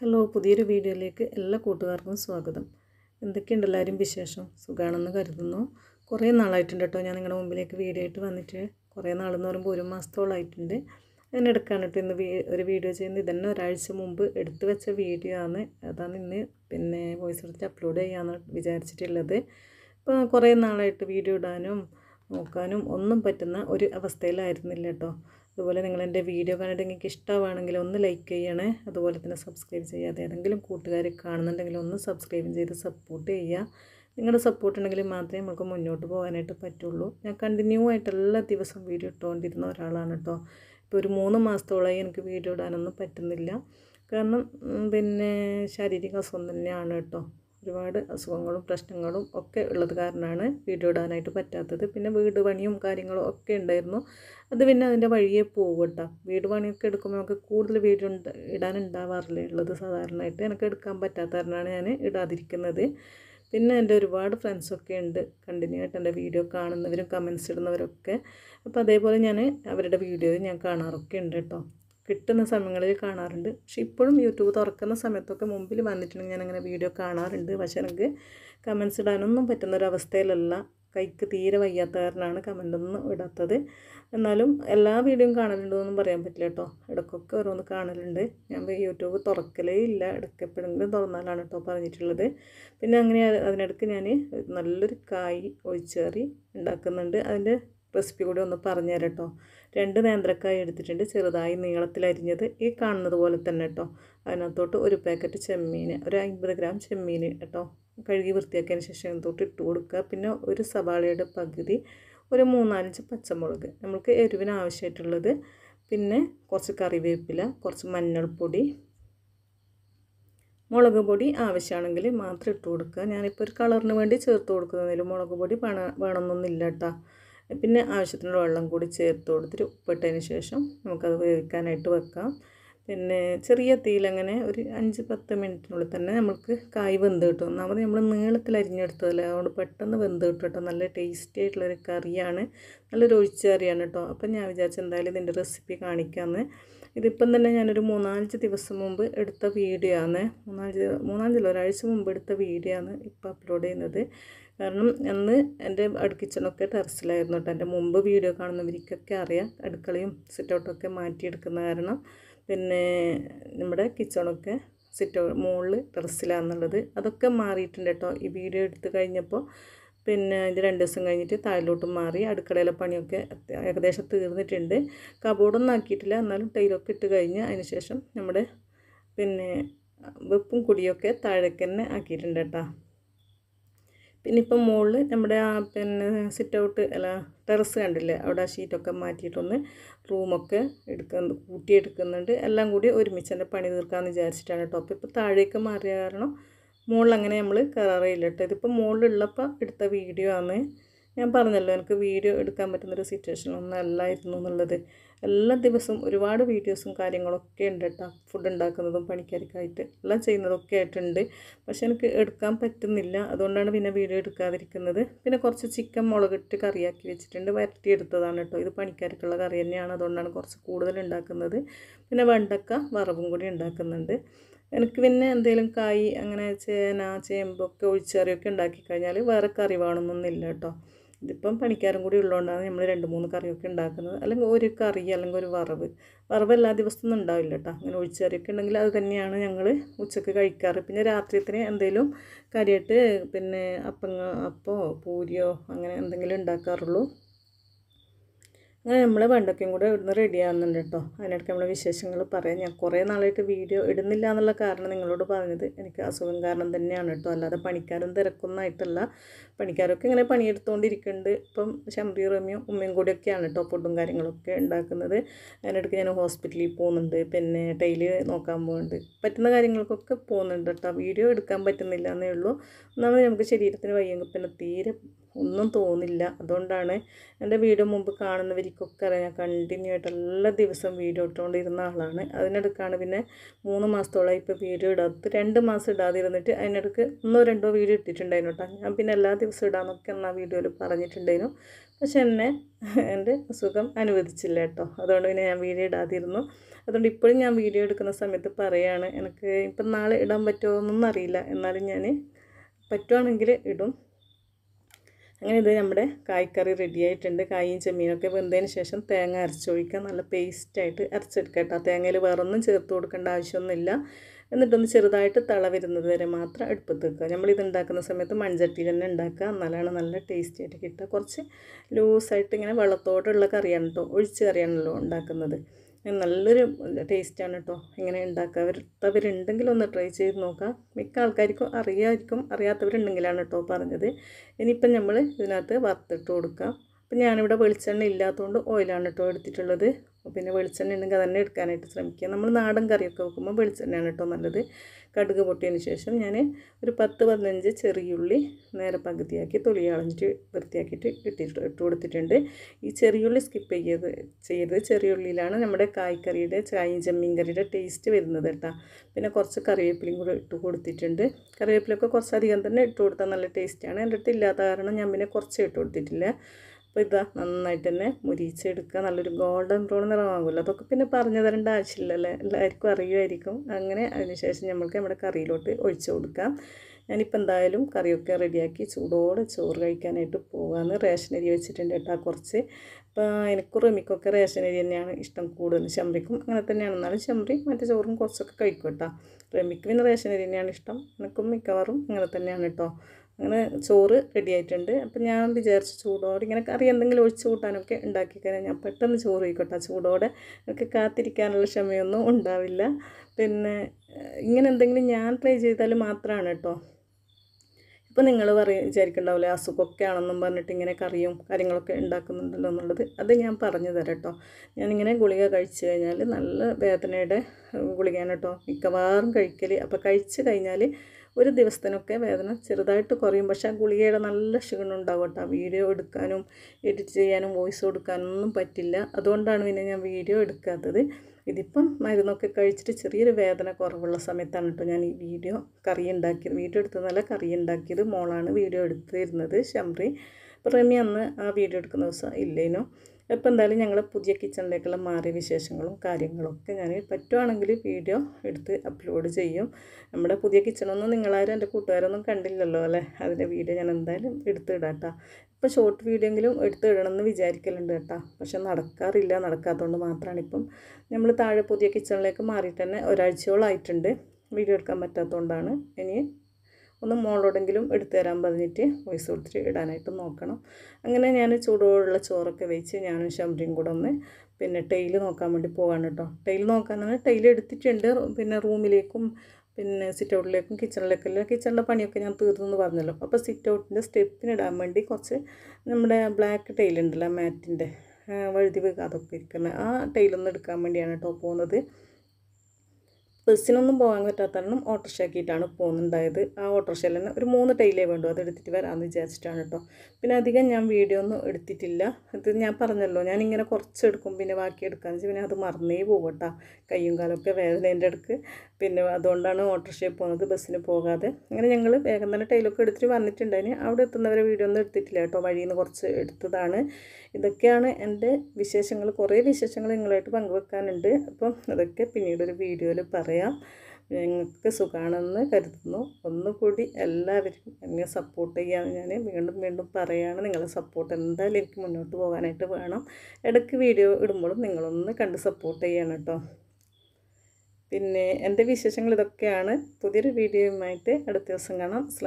hello പുതിയൊരു വീഡിയോയിലേക്ക് എല്ലാ കൂട്ടുകാർക്കും സ്വാഗതം എന്തൊക്കെയുണ്ട് എല്ലാവരും വിശേഷം സുഖമാണെന്ന് കരുതുന്നു കുറേ നാളായിട്ടുണ്ട് കേട്ടോ ഞാൻ നിങ്ങളുടെ മുമ്പിലേക്ക് വീഡിയോ ആയിട്ട് വന്നിട്ട് കുറേ നാളെന്ന് പറയുമ്പോൾ ഒരു മാസത്തോളമായിട്ടുണ്ട് അതിനിടക്കാണ് കേട്ടോ ഇന്ന് വീ- ഒരു വീഡിയോ ചെയ്യുന്നത് ഇതന്നെ ഒരാഴ്ച മുമ്പ് എടുത്തു വെച്ച വീഡിയോ ആണ് അതാണ് ഇന്ന് പിന്നെ വോയിസ് എടുത്ത് അപ്ലോഡ് ചെയ്യാമെന്ന് വിചാരിച്ചിട്ടുള്ളത് ഇപ്പോൾ കുറേ നാളായിട്ട് വീഡിയോ ഇടാനും നോക്കാനും ഒന്നും പറ്റുന്ന ഒരു അവസ്ഥയിലായിരുന്നില്ല കേട്ടോ അതുപോലെ നിങ്ങൾ എൻ്റെ വീഡിയോ കണ്ടിട്ട് നിങ്ങൾക്ക് ഇഷ്ടമാണെങ്കിൽ ഒന്ന് ലൈക്ക് ചെയ്യണേ അതുപോലെ തന്നെ സബ്സ്ക്രൈബ് ചെയ്യാതെ ഏതെങ്കിലും കൂട്ടുകാർ കാണുന്നുണ്ടെങ്കിൽ ഒന്ന് സബ്സ്ക്രൈബ് ചെയ്ത് സപ്പോർട്ട് ചെയ്യുക നിങ്ങളുടെ സപ്പോർട്ട് ഉണ്ടെങ്കിൽ മാത്രമേ നമുക്ക് മുന്നോട്ട് പോകാനായിട്ട് പറ്റുള്ളൂ ഞാൻ കണ്ടിന്യൂ ആയിട്ട് എല്ലാ ദിവസവും വീഡിയോ ഇട്ടുകൊണ്ടിരുന്ന ഒരാളാണ് കേട്ടോ ഇപ്പോൾ ഒരു മൂന്ന് മാസത്തോളമായി എനിക്ക് വീഡിയോ ഇടാനൊന്നും പറ്റുന്നില്ല കാരണം ഉം, പിന്നെ ശാരീരിക അസുഖം തന്നെയാണ് കേട്ടോ ഒരുപാട് അസുഖങ്ങളും പ്രശ്നങ്ങളും ഒക്കെ ഉള്ളത് കാരണമാണ് വീഡിയോ ഇടാനായിട്ട് പറ്റാത്തത് പിന്നെ വീട് പണിയും കാര്യങ്ങളും ഒക്കെ ഉണ്ടായിരുന്നു അത് പിന്നെ അതിൻ്റെ വഴിയെ പോകും കേട്ടോ വീട് പണിയൊക്കെ എടുക്കുമ്പോൾ നമുക്ക് കൂടുതൽ വീഡിയോ ഉണ്ട് ഇടാനുണ്ടാവാറില്ലേ ഉള്ളത് സാധാരണയായിട്ട് എനിക്ക് എടുക്കാൻ പറ്റാത്ത കാരണമാണ് ഞാൻ ഇടാതിരിക്കുന്നത് പിന്നെ എൻ്റെ ഒരുപാട് ഫ്രണ്ട്സൊക്കെ ഉണ്ട് കണ്ടിന്യൂ ആയിട്ട് എൻ്റെ വീഡിയോ കാണുന്നവരും കമൻസ് ഇടുന്നവരൊക്കെ അപ്പോൾ അതേപോലെ ഞാൻ അവരുടെ വീഡിയോ ഞാൻ കാണാറൊക്കെ ഉണ്ട് കേട്ടോ കിട്ടുന്ന സമയങ്ങളിൽ കാണാറുണ്ട് പക്ഷെ ഇപ്പോഴും യൂട്യൂബ് തുറക്കുന്ന സമയത്തൊക്കെ മുമ്പിൽ വന്നിട്ടുണ്ടെങ്കിൽ ഞാനങ്ങനെ വീഡിയോ കാണാറുണ്ട് പക്ഷെ എനിക്ക് കമൻസ് ഇടാനൊന്നും പറ്റുന്നൊരവസ്ഥയിലല്ല കൈക്ക് തീരെ വയ്യാത്ത കാരണമാണ് കമൻ്റൊന്നും ഇടാത്തത് എന്നാലും എല്ലാ വീഡിയോയും കാണലുണ്ടെന്നൊന്നും പറയാൻ പറ്റില്ല കേട്ടോ ഇടയ്ക്കൊക്കെ ഓരോന്ന് കാണലുണ്ട് ഞാൻ യൂട്യൂബ് തുറക്കലേ ഇല്ല ഇടയ്ക്ക് എപ്പോഴെങ്കിലും തുറന്നാലാണ് കേട്ടോ പറഞ്ഞിട്ടുള്ളത് പിന്നെ അങ്ങനെ അതിനിടയ്ക്ക് ഞാൻ നല്ലൊരു കായ് ഒഴിച്ചേറി ഉണ്ടാക്കുന്നുണ്ട് അതിൻ്റെ റെസിപ്പി കൂടി ഒന്ന് പറഞ്ഞു തരാം കേട്ടോ രണ്ട് നേന്ത്രക്കായ എടുത്തിട്ടുണ്ട് ചെറുതായി നീളത്തിലരിഞ്ഞത് ഈ കാണുന്നത് പോലെ തന്നെ കേട്ടോ അതിനകത്തോട്ട് ഒരു പാക്കറ്റ് ചെമ്മീൻ ഒരു അമ്പത് ഗ്രാം ചെമ്മീൻ കേട്ടോ കഴുകി വൃത്തിയാക്കിയതിന് ശേഷം അതിനകത്തോട്ട് ഇട്ട് കൊടുക്കുക പിന്നെ ഒരു സവാളയുടെ പകുതി ഒരു മൂന്നാലഞ്ച് പച്ചമുളക് നമുക്ക് എരിവിന് ആവശ്യമായിട്ടുള്ളത് പിന്നെ കുറച്ച് കറിവേപ്പില കുറച്ച് മഞ്ഞൾപ്പൊടി മുളക് പൊടി ആവശ്യമാണെങ്കിൽ മാത്രം ഇട്ട് കൊടുക്കുക ഞാനിപ്പോൾ ഒരു കളറിന് വേണ്ടി ചേർത്ത് കൊടുക്കുന്നതിൽ മുളക് പൊടി വേണ വേണമെന്നൊന്നുമില്ല കേട്ടോ പിന്നെ ആവശ്യത്തിനുള്ള വെള്ളം കൂടി ചേർത്ത് കൊടുത്തിട്ട് ഉപ്പിട്ടതിന് ശേഷം നമുക്കത് വേവിക്കാനായിട്ട് വെക്കാം പിന്നെ ചെറിയ തീയിലങ്ങനെ ഒരു അഞ്ച് പത്ത് മിനിറ്റിനുള്ളിൽ തന്നെ നമുക്ക് കായ് വെന്ത് കിട്ടും ഒന്നാമത് നമ്മൾ നീളത്തിൽ അരിഞ്ഞെടുത്തതല്ലേ അതുകൊണ്ട് പെട്ടെന്ന് വെന്ത് കിട്ടും കേട്ടോ നല്ല ടേസ്റ്റി ആയിട്ടുള്ളൊരു കറിയാണ് നല്ലൊരു ഒഴിച്ച കറിയാണ് കേട്ടോ അപ്പം ഞാൻ വിചാരിച്ചു എന്തായാലും ഇതിൻ്റെ റെസിപ്പി കാണിക്കാമെന്ന് ഇതിപ്പം തന്നെ ഞാനൊരു മൂന്നാലഞ്ച് ദിവസം മുമ്പ് എടുത്ത വീഡിയോ ആണ് മൂന്നാലഞ്ച് മൂന്നാലഞ്ചല്ല ഒരാഴ്ച മുമ്പ് എടുത്ത വീഡിയോ ആണ് ഇപ്പോൾ അപ്ലോഡ് ചെയ്യുന്നത് കാരണം അന്ന് എൻ്റെ അടുക്കിച്ചണൊക്കെ ടെറസിലായിരുന്നു കേട്ടോ എൻ്റെ മുമ്പ് വീഡിയോ കാണുന്നവർക്കൊക്കെ അറിയാം അടുക്കളയും സിറ്റൗട്ടൊക്കെ മാറ്റിയെടുക്കുന്ന കാരണം പിന്നെ നമ്മുടെ കിച്ചണൊക്കെ സിറ്റൗ മുകളിൽ ടെറസിലാണെന്നുള്ളത് അതൊക്കെ മാറിയിട്ടുണ്ട് കേട്ടോ ഈ വീഡിയോ എടുത്ത് കഴിഞ്ഞപ്പോൾ പിന്നെ ഇത് രണ്ട് ദിവസം കഴിഞ്ഞിട്ട് താഴിലോട്ട് മാറി അടുക്കളയിലെ പണിയൊക്കെ ഏകദേശം തീർന്നിട്ടുണ്ട് കബോർഡൊന്നും ആക്കിയിട്ടില്ല എന്നാലും ടൈലൊക്കെ ഇട്ട് കഴിഞ്ഞ് അതിന് ശേഷം നമ്മുടെ പിന്നെ വെപ്പും കുടിയൊക്കെ താഴേക്ക് തന്നെ ആക്കിയിട്ടുണ്ട് കേട്ടോ പിന്നെ ഇപ്പം മുകളിൽ നമ്മുടെ ആ പിന്നെ സിറ്റ് ഔട്ട് അല്ല ടെറസ് കണ്ടില്ലേ അവിടെ ആ ഷീറ്റൊക്കെ മാറ്റിയിട്ടൊന്ന് റൂമൊക്കെ എടുക്കുന്ന കൂട്ടിയെടുക്കുന്നുണ്ട് എല്ലാം കൂടി ഒരുമിച്ച് തന്നെ പണി തീർക്കാമെന്ന് വിചാരിച്ചിട്ടാണ് കേട്ടോ അപ്പോൾ ഇപ്പോൾ താഴേക്ക് മാറിയ കാരണം മുകളിൽ അങ്ങനെ നമ്മൾ കയറിയില്ല കേട്ടോ ഇതിപ്പോൾ മുകളിലുള്ളപ്പോൾ എടുത്ത വീഡിയോ ആണ് ഞാൻ പറഞ്ഞല്ലോ എനിക്ക് വീഡിയോ എടുക്കാൻ പറ്റുന്നൊരു സിറ്റുവേഷൻ ഒന്നും അല്ലായിരുന്നു എന്നുള്ളത് എല്ലാ ദിവസവും ഒരുപാട് വീഡിയോസും കാര്യങ്ങളൊക്കെ ഉണ്ട് കേട്ടോ ഫുഡ് ഉണ്ടാക്കുന്നതും പണിക്കാർക്കായിട്ട് എല്ലാം ചെയ്യുന്നതൊക്കെ ആയിട്ടുണ്ട് പക്ഷെ എനിക്ക് എടുക്കാൻ പറ്റുന്നില്ല അതുകൊണ്ടാണ് പിന്നെ വീഡിയോ എടുക്കാതിരിക്കുന്നത് പിന്നെ കുറച്ച് ചിക്കൻ മുളകിട്ട് കറിയാക്കി വെച്ചിട്ടുണ്ട് വരട്ടിയെടുത്തതാണ് കേട്ടോ ഇത് പണിക്കാർക്കുള്ള കറി തന്നെയാണ് അതുകൊണ്ടാണ് കുറച്ച് കൂടുതൽ ഉണ്ടാക്കുന്നത് പിന്നെ വെണ്ടക്ക വറവും കൂടി ഉണ്ടാക്കുന്നുണ്ട് എനിക്ക് പിന്നെ എന്തെങ്കിലും കായ് അങ്ങനെ ചേന ചേമ്പൊക്കെ ഒഴിച്ചറിയൊക്കെ ഉണ്ടാക്കി കഴിഞ്ഞാൽ വേറെ കറി വേണമെന്നൊന്നുമില്ല കേട്ടോ ഇതിപ്പം പണിക്കാരും കൂടി ഉള്ളതുകൊണ്ടാണ് നമ്മൾ രണ്ട് മൂന്ന് കറിയൊക്കെ ഉണ്ടാക്കുന്നത് അല്ലെങ്കിൽ ഒരു കറി അല്ലെങ്കിൽ ഒരു വറവ് വറവ് എല്ലാ ദിവസവും ഉണ്ടാവില്ല കേട്ടോ അങ്ങനെ ഒഴിച്ചറിയൊക്കെ ഉണ്ടെങ്കിൽ അത് തന്നെയാണ് ഞങ്ങൾ ഉച്ചക്ക് കഴിക്കാറ് പിന്നെ രാത്രിയത്തിന് എന്തെങ്കിലും കറിയായിട്ട് പിന്നെ അപ്പങ്ങ അപ്പോ പൂരിയോ അങ്ങനെ എന്തെങ്കിലും ഉണ്ടാക്കാറുള്ളൂ അങ്ങനെ നമ്മൾ വെണ്ടക്കയും കൂടെ ഇവിടുന്ന് റെഡി ആവുന്നുണ്ട് കേട്ടോ അതിനിടയ്ക്ക് നമ്മളെ വിശേഷങ്ങൾ പറയാം ഞാൻ കുറേ നാളായിട്ട് വീഡിയോ ഇടുന്നില്ല എന്നുള്ള കാരണം നിങ്ങളോട് പറഞ്ഞത് എനിക്ക് അസുഖം കാരണം തന്നെയാണ് കേട്ടോ അല്ലാതെ പണിക്കാരും തിരക്കൊന്നായിട്ടല്ല പണിക്കാരൊക്കെ ഇങ്ങനെ പണിയെടുത്തുകൊണ്ടിരിക്കുന്നുണ്ട് ഇപ്പം ശംറി റമ്യും ഉമ്മയും കൂടിയൊക്കെയാണ് കേട്ടോ ഫുഡും കാര്യങ്ങളൊക്കെ ഉണ്ടാക്കുന്നത് അതിനിടയ്ക്ക് ഞാൻ ഹോസ്പിറ്റലിൽ പോകുന്നുണ്ട് പിന്നെ ടൈല് നോക്കാൻ പോകുന്നുണ്ട് പറ്റുന്ന കാര്യങ്ങൾക്കൊക്കെ പോകുന്നുണ്ട് കേട്ടോ വീഡിയോ എടുക്കാൻ പറ്റുന്നില്ല എന്നേ ഉള്ളൂ ഒന്നാമത് നമുക്ക് ശരീരത്തിന് വയ്യെങ്കിൽ പിന്നെ തീരെ ഒന്നും തോന്നില്ല അതുകൊണ്ടാണ് എൻ്റെ വീഡിയോ മുമ്പ് കാണുന്നവർക്കൊക്കെ അറിയാം ഞാൻ കണ്ടിന്യൂ ആയിട്ട് എല്ലാ ദിവസവും വീഡിയോ ഇട്ടുകൊണ്ടിരുന്ന ആളാണ് അതിനിടക്കാണ് പിന്നെ മൂന്ന് മാസത്തോളം ഇപ്പോൾ വീഡിയോ ഇടാത്ത രണ്ട് മാസം ഇടാതിരുന്നിട്ട് അതിനിടക്ക് ഒന്നോ രണ്ടോ വീഡിയോ ഇട്ടിട്ടുണ്ടായിരുന്നു കേട്ടോ ഞാൻ പിന്നെ എല്ലാ ദിവസവും ഇടാമെന്നൊക്കെ എന്നാ വീഡിയോയിൽ പറഞ്ഞിട്ടുണ്ടായിരുന്നു പക്ഷെ എന്നെ എൻ്റെ അസുഖം അനുവദിച്ചില്ല കേട്ടോ അതുകൊണ്ട് പിന്നെ ഞാൻ വീഡിയോ ഇടാതിരുന്നു അതുകൊണ്ട് ഇപ്പോഴും ഞാൻ വീഡിയോ എടുക്കുന്ന സമയത്ത് പറയാണ് എനിക്ക് ഇപ്പം നാളെ ഇടാൻ പറ്റുമോ എന്നൊന്നും അറിയില്ല എന്നാലും ഞാൻ പറ്റുവാണെങ്കിൽ ഇടും അങ്ങനെ ഇത് നമ്മുടെ കായ്ക്കറി റെഡി ആയിട്ടുണ്ട് കായും ചെമ്മീനൊക്കെ വെന്തതിന് ശേഷം തേങ്ങ അരച്ചൊഴിക്കുക നല്ല പേസ്റ്റായിട്ട് അരച്ചെടുക്കുക കേട്ടോ തേങ്ങയിൽ വേറൊന്നും ചേർത്ത് കൊടുക്കേണ്ട ആവശ്യമൊന്നുമില്ല എന്നിട്ടൊന്ന് ചെറുതായിട്ട് തള വരുന്നത് വരെ മാത്രം അടുപ്പത്ത് വെക്കുക നമ്മളിത് ഉണ്ടാക്കുന്ന സമയത്ത് മൺചട്ടിയിൽ തന്നെ ഉണ്ടാക്കുക എന്നാലാണ് നല്ല ടേസ്റ്റി ആയിട്ട് കിട്ടുക കുറച്ച് ലൂസായിട്ട് ഇങ്ങനെ വെള്ളത്തോടുള്ള കറിയാണ് കേട്ടോ ഒഴിച്ച് കറിയാണല്ലോ ഉണ്ടാക്കുന്നത് നല്ലൊരു ടേസ്റ്റാണ് കേട്ടോ ഇങ്ങനെ ഉണ്ടാക്കുക വരുത്തവരുണ്ടെങ്കിൽ ഒന്ന് ട്രൈ ചെയ്ത് നോക്കാം മിക്ക ആൾക്കാർക്കും അറിയാമായിരിക്കും അറിയാത്തവരുണ്ടെങ്കിലാണ് കേട്ടോ പറഞ്ഞത് ഇനിയിപ്പം നമ്മൾ ഇതിനകത്ത് വറുത്തിട്ട് കൊടുക്കാം അപ്പം ഞാനിവിടെ വെളിച്ചെണ്ണ ഇല്ലാത്തതുകൊണ്ട് ഓയിലാണ് കേട്ടോ എടുത്തിട്ടുള്ളത് പിന്നെ വെളിച്ചെണ്ണ ഉണ്ടെങ്കിൽ അതന്നെ എടുക്കാനായിട്ട് ശ്രമിക്കുക നമ്മൾ നാടൻ കറിയൊക്കെ വെക്കുമ്പോൾ വെളിച്ചെണ്ണയാണ് കേട്ടോ നല്ലത് കടുക് പൊട്ടിയതിന് ശേഷം ഞാൻ ഒരു പത്ത് പതിനഞ്ച് ചെറിയുള്ളി നേരെ പകുതിയാക്കി തൊലി കളഞ്ഞിട്ട് വൃത്തിയാക്കിയിട്ട് ഇട്ടിട്ട് ഇട്ട് കൊടുത്തിട്ടുണ്ട് ഈ ചെറിയുള്ളി സ്കിപ്പ് ചെയ്ത് ചെയ്ത് ചെറിയുള്ളിയിലാണ് നമ്മുടെ കായ്ക്കറിയുടെ ചായയും ചെമ്മീൻ കറിയുടെ ടേസ്റ്റ് വരുന്നത് കേട്ടോ പിന്നെ കുറച്ച് കറിവേപ്പിലയും കൂടെ ഇട്ട് കൊടുത്തിട്ടുണ്ട് കറിവേപ്പിലൊക്കെ കുറച്ചധികം തന്നെ ഇട്ട് കൊടുത്താൽ നല്ല ടേസ്റ്റാണ് എൻ്റെ അടുത്ത് ഇല്ലാത്ത കാരണം ഞാൻ പിന്നെ കുറച്ച് ഇട്ട് കൊടുത്തിട്ടില്ല അപ്പോൾ ഇതാ നന്നായിട്ട് തന്നെ മുരിച്ചെടുക്കുക നല്ലൊരു ഗോൾഡൻ ബ്രൗൺ നിറമാകുമല്ലോ അതൊക്കെ പിന്നെ പറഞ്ഞു തരേണ്ട ആവശ്യമില്ലല്ലേ എല്ലാവർക്കും അറിയുമായിരിക്കും അങ്ങനെ അതിനുശേഷം നമ്മൾക്ക് നമ്മുടെ കറിയിലോട്ട് ഒഴിച്ചു കൊടുക്കാം ഞാനിപ്പോൾ എന്തായാലും കറിയൊക്കെ റെഡിയാക്കി ചൂടോടെ ചോറ് കഴിക്കാനായിട്ട് പോകാമെന്ന് റേഷൻ അരി വെച്ചിട്ടുണ്ട് കേട്ടോ കുറച്ച് അപ്പോൾ എനിക്കും റമിക്കൊക്കെ റേഷൻ അരി തന്നെയാണ് ഇഷ്ടം കൂടുതൽ ശമ്പറിക്കും അങ്ങനെ തന്നെയാണ് എന്നാലും ശമ്പറി മറ്റേ ചോറും കുറച്ചൊക്കെ കഴിക്കും കേട്ടോ റമിക്ക് പിന്നെ റേഷൻ അരി തന്നെയാണ് ഇഷ്ടം എനിക്കും മിക്കവാറും അങ്ങനെ തന്നെയാണ് കേട്ടോ അങ്ങനെ ചോറ് റെഡി ആയിട്ടുണ്ട് അപ്പം ഞാൻ വിചാരിച്ചു ചൂടോടെ ഇങ്ങനെ കറി എന്തെങ്കിലും ഒഴിച്ച് കൂട്ടാനൊക്കെ ഉണ്ടാക്കി കഴിഞ്ഞാൽ ഞാൻ പെട്ടെന്ന് ചോറ് കഴിക്കട്ടെ ചൂടോടെ എനിക്ക് കാത്തിരിക്കാനുള്ള ക്ഷമയൊന്നും ഉണ്ടാവില്ല പിന്നെ ഇങ്ങനെ എന്തെങ്കിലും ഞാൻ ട്രൈ ചെയ്താൽ മാത്രമാണ് കേട്ടോ ഇപ്പോൾ നിങ്ങൾ പറയും വിചാരിക്കണ്ടാവില്ലേ അസുഖമൊക്കെ ആണെന്നും പറഞ്ഞിട്ട് ഇങ്ങനെ കറിയും കാര്യങ്ങളൊക്കെ ഉണ്ടാക്കുന്നുണ്ടല്ലോ എന്നുള്ളത് അത് ഞാൻ പറഞ്ഞു തരാം കേട്ടോ ഞാനിങ്ങനെ ഗുളിക കഴിച്ചു കഴിഞ്ഞാൽ നല്ല വേദനയുടെ ഗുളികയാണ് കേട്ടോ മിക്കവാറും കഴിക്കൽ അപ്പോൾ കഴിച്ച് കഴിഞ്ഞാൽ ഒരു ദിവസത്തിനൊക്കെ വേദന ചെറുതായിട്ട് കുറയും പക്ഷേ ആ ഗുളികയുടെ നല്ല ക്ഷീണം ഉണ്ടാവും കേട്ടോ വീഡിയോ എടുക്കാനും എഡിറ്റ് ചെയ്യാനും വോയിസ് കൊടുക്കാനും ഒന്നും പറ്റില്ല അതുകൊണ്ടാണ് പിന്നെ ഞാൻ വീഡിയോ എടുക്കാത്തത് ഇതിപ്പം മരുന്നൊക്കെ കഴിച്ചിട്ട് ചെറിയൊരു വേദന കുറവുള്ള സമയത്താണ് കേട്ടോ ഞാൻ ഈ വീഡിയോ കറി ഉണ്ടാക്കിയത് വീഡിയോ എടുത്തതല്ല കറി ഉണ്ടാക്കിയത് മോളാണ് വീഡിയോ എടുത്തിരുന്നത് ശംറി അപ്പോൾ റമി അന്ന് ആ വീഡിയോ എടുക്കുന്ന ദിവസം ഇല്ലേനോ ഇപ്പോൾ എന്തായാലും ഞങ്ങൾ പുതിയ കിച്ചണിലേക്കുള്ള മാറിയ വിശേഷങ്ങളും കാര്യങ്ങളൊക്കെ ഞാൻ പറ്റുവാണെങ്കിൽ വീഡിയോ എടുത്ത് അപ്ലോഡ് ചെയ്യും നമ്മുടെ പുതിയ കിച്ചണൊന്നും നിങ്ങളാരും എൻ്റെ കൂട്ടുകാരൊന്നും കണ്ടില്ലല്ലോ അല്ലേ അതിൻ്റെ വീഡിയോ ഞാൻ എന്തായാലും എടുത്തിടാം കേട്ടോ ഇപ്പോൾ ഷോർട്ട് വീഡിയോ എങ്കിലും എടുത്ത് ഇടണമെന്ന് വിചാരിക്കലുണ്ട് കേട്ടോ പക്ഷെ നടക്കാറില്ല നടക്കാത്തതുകൊണ്ട് മാത്രമാണ് ഇപ്പം നമ്മൾ താഴെ പുതിയ കിച്ചണിലേക്ക് മാറിയിട്ട് തന്നെ ഒരാഴ്ചയോളമായിട്ടുണ്ട് വീഡിയോ എടുക്കാൻ പറ്റാത്തതുകൊണ്ടാണ് ഇനി ഒന്ന് മോളോടെങ്കിലും എടുത്തു തരാൻ പറഞ്ഞിട്ട് വോയിസ് കൊടുത്തിട്ട് ഇടാനായിട്ട് നോക്കണം അങ്ങനെ ഞാൻ ചൂടോടുള്ള ചോറൊക്കെ വെച്ച് ഞാനും ശമ്പരിയും കൂടെ ഒന്ന് പിന്നെ ടൈല് നോക്കാൻ വേണ്ടി പോവാണ് കേട്ടോ ടൈല് നോക്കാനാണ് ടൈല് എടുത്തിട്ടുണ്ട് പിന്നെ റൂമിലേക്കും പിന്നെ സിറ്റ് ഔട്ടിലേക്കും കിച്ചണിലേക്കെല്ലാം കിച്ചണിൻ്റെ പണിയൊക്കെ ഞാൻ തീർന്നു പറഞ്ഞല്ലോ അപ്പോൾ സിറ്റ് ഔട്ടിൻ്റെ സ്റ്റെപ്പിനിടാൻ വേണ്ടി കുറച്ച് നമ്മുടെ ബ്ലാക്ക് ടൈൽ ഉണ്ടല്ലോ മാറ്റിൻ്റെ വഴുതി അതൊക്കെ ഇരിക്കുന്ന ആ ടൈലൊന്നും എടുക്കാൻ വേണ്ടിയാണ് കേട്ടോ പോകുന്നത് ബസ്സിനൊന്നും പോകാൻ പറ്റാത്തതാണ് ഓട്ടോറിക്ഷയാക്കിയിട്ടാണ് പോകുന്നുണ്ടായത് ആ ഓട്ടോറിക്ഷയിൽ തന്നെ ഒരു മൂന്ന് ടൈലേ വേണ്ടു അത് എടുത്തിട്ട് വരാമെന്ന് വിചാരിച്ചിട്ടാണ് കേട്ടോ പിന്നെ അധികം ഞാൻ വീഡിയോ ഒന്നും എടുത്തിട്ടില്ല ഇത് ഞാൻ പറഞ്ഞല്ലോ ഞാനിങ്ങനെ കുറച്ച് എടുക്കും പിന്നെ ബാക്കി എടുക്കാന്ന് വെച്ചാൽ പിന്നെ അത് മറന്നേ പോകും കേട്ടോ കയ്യും കാലമൊക്കെ വേദനേൻ്റെ അടുക്ക് പിന്നെ അതുകൊണ്ടാണ് ഓട്ടോറിക്ഷയിൽ പോകുന്നത് ബസ്സിന് പോകാതെ അങ്ങനെ ഞങ്ങൾ വേഗം തന്നെ ടൈലൊക്കെ എടുത്തിട്ട് വന്നിട്ടുണ്ടായിന് അവിടെ എത്തുന്നവരെ വീഡിയോ ഒന്നും എടുത്തിട്ടില്ല കേട്ടോ വഴിയിൽ നിന്ന് കുറച്ച് എടുത്തതാണ് ഇതൊക്കെയാണ് എൻ്റെ വിശേഷങ്ങൾ കുറേ വിശേഷങ്ങൾ നിങ്ങളായിട്ട് പങ്കുവെക്കാനുണ്ട് അപ്പം അതൊക്കെ പിന്നീട് ഒരു വീഡിയോയിൽ പറയാം നിങ്ങൾക്ക് സുഖമാണെന്ന് കരുതുന്നു ഒന്നുകൂടി എല്ലാവരും എന്നെ സപ്പോർട്ട് ചെയ്യാൻ ഞാൻ വീണ്ടും വീണ്ടും പറയുകയാണ് നിങ്ങളെ സപ്പോർട്ട് എന്തായാലും എനിക്ക് മുന്നോട്ട് പോകാനായിട്ട് വേണം ഇടയ്ക്ക് വീഡിയോ ഇടുമ്പോഴും നിങ്ങളൊന്ന് കണ്ട് സപ്പോർട്ട് ചെയ്യണം കേട്ടോ പിന്നെ എൻ്റെ വിശേഷങ്ങൾ ഇതൊക്കെയാണ് പുതിയൊരു വീഡിയോയുമായിട്ട് അടുത്ത ദിവസം കാണാം